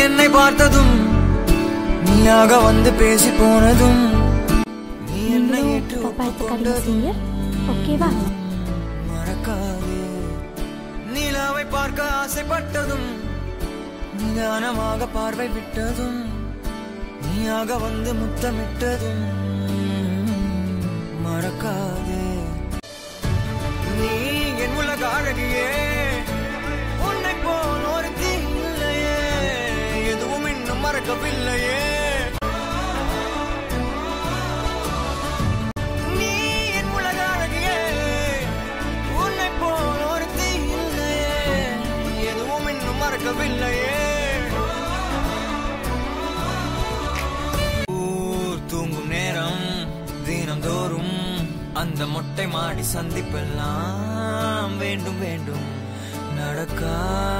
என்னை பார்த்ததும் நீயாக வந்து பேசி போனதும் நீ என்னை நீங்களும் ஏற்று தப்பா எடுத்துக்காதீங்க ஒப்புக்கொண்டதும் சீனியர் ஓகேவா மறக்காதே நிலாவை பார்க்க ஆசைப்பட்டதும் நிதானமாக பார்வை விட்டதும் நீயாக வந்து முத்தமிட்டதும் மறக்காதே நீ என் உலக அழகியே உன்னை போல் ஒரு இல்லையே எதுவும் இன்னும் மறக்கவில்லையே நீ என் உலக அழகியே உன்னை போல் ஒரு இல்லையே எதுவும் இன்னும் மறக்கவில்லையே ஊர் தூங்கும் நேரம் தினம்தோறும் அந்த மொட்டை மாடி சந்திப்பெல்லாம் வேண்டும் வேண்டும் நடக்காத